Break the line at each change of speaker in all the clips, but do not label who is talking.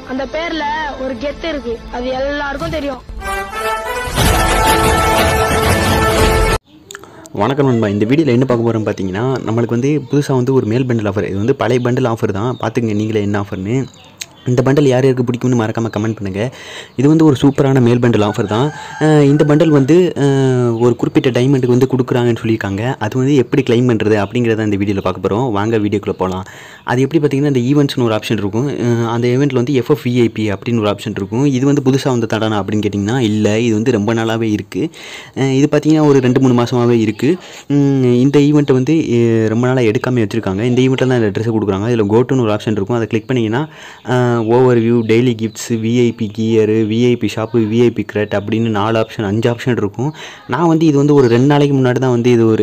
அந்த பேர்ல ஒரு கெத்து இருக்கு அது எல்லாருக்கும் தெரியும்
வணக்கம் நண்பா இந்த வீடியோவில் என்ன பார்க்க போகிறோம் பார்த்தீங்கன்னா நம்மளுக்கு வந்து புதுசாக வந்து ஒரு மேல் பண்டில் ஆஃபர் இது வந்து பழைய பண்டில் ஆஃபர் தான் பார்த்துங்க நீங்களே என்ன ஆஃபர்னு இந்த பண்டல் யார் யாருக்கு பிடிக்கும்னு மறக்காமல் கமெண்ட் பண்ணுங்கள் இது வந்து ஒரு சூப்பரான மேல் பண்டல் ஆஃபர் தான் அஹ் இந்த பண்டல் வந்து அஹ், ஒரு குறிப்பிட்ட டைமண்டுக்கு வந்து கொடுக்குறாங்கன்னு சொல்லியிருக்காங்க அது வந்து எப்படி க்ளைம் பண்ணுறது அப்படிங்கிறத இந்த வீடியோவில் பார்க்க போகிறோம் வாங்க வீடியோக்குள்ளே போகலாம் அது எப்படி பார்த்தீங்கன்னா இந்த ஈவெண்ட்ஸ்னு ஒரு ஆப்ஷன் இருக்கும் அஹ் அந்த ஈவெண்ட்டில் வந்து எஃப்எஃப்விஐபி அப்படின்னு ஒரு ஆப்ஷன் இருக்கும் இது வந்து புதுசாக வந்து தடானா அப்படின்னு கேட்டிங்கன்னா இல்லை இது வந்து ரொம்ப நாளாகவே இருக்குது இது பார்த்தீங்கன்னா ஒரு ரெண்டு மூணு மாதமாகவே இருக்குது இந்த ஈவெண்ட்டை வந்து அஹ், ரொம்ப நாளாக எடுக்காமல் வச்சுருக்காங்க இந்த ஈவெண்ட்டில் தான் இந்த ட்ரெஸ்ஸை கொடுக்குறாங்க இதில் கோட்டுன்னு ஒரு ஆப்ஷன் இருக்கும் அதை கிளிக் பண்ணிங்கன்னா overview daily gifts VIP gear VIP shop VIP crate அப்படின்னு நாலு ஆப்ஷன் அஞ்சு ஆப்ஷன் இருக்கும் நான் வந்து இது வந்து ஒரு ரெண்டு நாளைக்கு முன்னாடி தான் வந்து இது ஒரு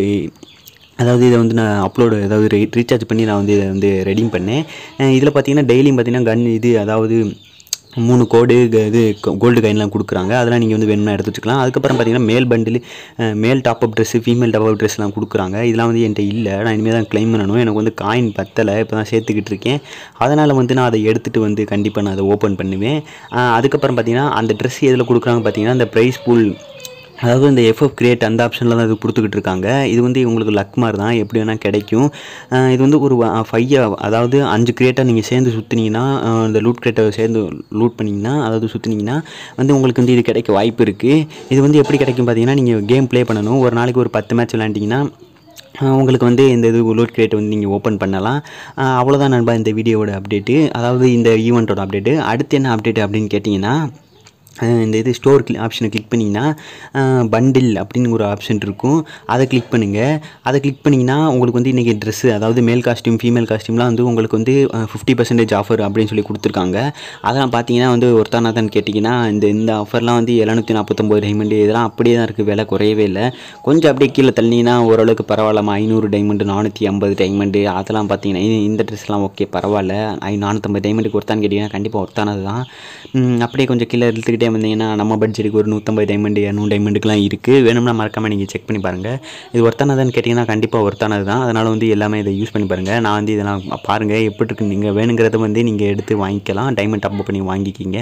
அதாவது இதை வந்து நான் அப்லோடு அதாவது ரீ ரீசார்ஜ் பண்ணி நான் வந்து இதை வந்து ரெடீம் பண்ணேன் இதில் பார்த்தீங்கன்னா டெய்லியும் பார்த்தீங்கன்னா கன் இது அதாவது மூணு கோடு க- இது கோல்டு காயின்லாம் கொடுக்குறாங்க அதெல்லாம் நீங்கள் வந்து வேணும்னா எடுத்து வச்சுக்கலாம் அதுக்கப்புறம் பார்த்தீங்கன்னா male bundle male top up dress female top up ட்ரெஸ்லாம் கொடுக்குறாங்க இதெல்லாம் வந்து என்கிட்ட இல்லை நான் இனிமேல் தான் க்ளைம் பண்ணணும் எனக்கு வந்து காயின் பத்தலை இப்போ தான் சேர்த்துக்கிட்டு இருக்கேன் அதனால் வந்து நான் அதை எடுத்துகிட்டு வந்து கண்டிப்பாக நான் அதை ஓப்பன் பண்ணுவேன் அஹ் அதுக்கப்புறம் பார்த்தீங்கன்னா அந்த ட்ரெஸ் எதில் கொடுக்குறாங்க பார்த்தீங்கன்னா அந்த ப்ரைஸ் பூல் அதாவது இந்த எஃப்எஃப் கிரியேட் அந்த ஆப்ஷனில் தான் இது கொடுத்துக்கிட்டு இருக்காங்க இது வந்து உங்களுக்கு லக் மாதிரி தான் எப்படி வேணால் கிடைக்கும் அஹ் இது வந்து ஒரு ஃபைவ் அதாவது அஞ்சு கிரியேட்டாக நீங்கள் சேர்ந்து சுற்றுனீங்கன்னா இந்த லூட் கிரியேட்டை சேர்ந்து லூட் பண்ணிங்கன்னா அதாவது சுற்றுனீங்கன்னா வந்து உங்களுக்கு வந்து இது கிடைக்க வாய்ப்பு இருக்குது இது வந்து எப்படி கிடைக்கும் பார்த்தீங்கன்னா நீங்கள் கேம் ப்ளே பண்ணணும் ஒரு நாளைக்கு ஒரு பத்து மேட்ச் விளாண்டிங்கன்னா அஹ் உங்களுக்கு வந்து இந்த இது லோட் கிரியேட் வந்து நீங்கள் ஓப்பன் பண்ணலாம் அஹ் அவ்வளோதான் நண்பா இந்த வீடியோவோட அப்டேட்டு அதாவது இந்த ஈவெண்ட்டோட அப்டேட்டு அடுத்து என்ன அப்டேட் அப்படின்னு கேட்டிங்கன்னா அஹ் இந்த இது ஸ்டோர் கிளி ஆப்ஷனை கிளிக் பண்ணிங்கன்னா பண்டில் அப்படின்னு ஒரு ஆப்ஷன் இருக்கும் அதை கிளிக் பண்ணுங்கள் அதை கிளிக் பண்ணிங்கன்னா உங்களுக்கு வந்து இன்றைக்கி ட்ரெஸ்ஸு அதாவது மேல் காஸ்டியூம் ஃபீமேல் காஸ்டியூம்லாம் வந்து உங்களுக்கு வந்து ஃபிஃப்டி பர்சன்டேஜ் ஆஃபர் அப்படின்னு சொல்லி கொடுத்துருக்காங்க அதெல்லாம் பார்த்தீங்கன்னா வந்து ஒருத்தானாதான் கேட்டிங்கன்னா இந்த இந்த ஆஃபர்லாம் வந்து எழுநூற்றி நாற்பத்தொம்போது டைமண்டு இதெல்லாம் அப்படியே தான் இருக்குது விலை குறையவே இல்லை கொஞ்சம் அப்படியே கீழே தள்ளினீங்கன்னா ஓரளவுக்கு பரவாயில்லாம ஐநூறு டைமண்டு நானூற்றி ஐம்பது டைமண்டு அதெல்லாம் பார்த்தீங்கன்னா இது- இந்த ட்ரெஸ்லாம் ஓகே பரவாயில்ல ஐ நானூற்றம்பது டைமண்டுக்கு ஒருத்தான்னு கேட்டிங்கன்னா கண்டிப்பாக ஒருத்தானது தான் ம், அப்படியே கொஞ்சம் கீழே இழுத்துக்கிட்டே வந்தீங்கன்னா நம்ம பட்ஜெட்டுக்கு ஒரு நூற்றம்பது டைமண்டு இரநூறு டைமண்டுக்குலாம் இருக்குது வேணும்னா மறக்காமல் நீங்கள் செக் பண்ணி பாருங்கள் இது ஒருத்தானதான்னு கேட்டிங்கன்னா கண்டிப்பாக ஒருத்தானது தான் அதனால் வந்து எல்லாமே இதை யூஸ் பண்ணி பாருங்கள் நான் வந்து இதெல்லாம் பாருங்கள் எப்படி இருக்கு நீங்கள் வேணுங்கிறத வந்து நீங்கள் எடுத்து வாங்கிக்கலாம் டைமண்ட் டாப் பண்ணி வாங்கிக்கிங்க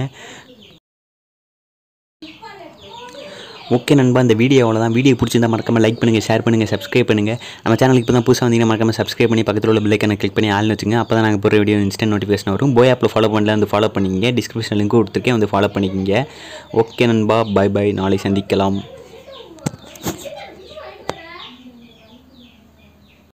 ஓகே நண்பா இந்த வீடியோ அவ்வளோதான் வீடியோ பிடிச்சிருந்தா மறக்காம லைக் பண்ணுங்கள் ஷேர் பண்ணுங்கள் சப்ஸ்கிரைப் பண்ணுங்கள் நம்ம சேனலுக்கு இப்போ தான் புதுசாக வந்தீங்கன்னா மறக்காம சப்ஸ்கிரைப் பண்ணி பக்கத்தில் உள்ள பில்லைக்கனை கிளிக் பண்ணி ஆள்னு வச்சுங்க அப்போ தான் நாங்கள் போகிற வீடியோ இன்ஸ்டன்ட் நோட்டிஃபிகேஷன் வரும் போய் ஆப்பில் ஃபாலோ பண்ணல வந்து ஃபாலோ பண்ணிக்கிங்க டிஸ்கிரிப்ஷன் லிங்க் கொடுத்துருக்கேன் வந்து ஃபாலோ பண்ணிக்கிங்க ஓகே நண்பா பை பை நாளை சந்திக்கலாம்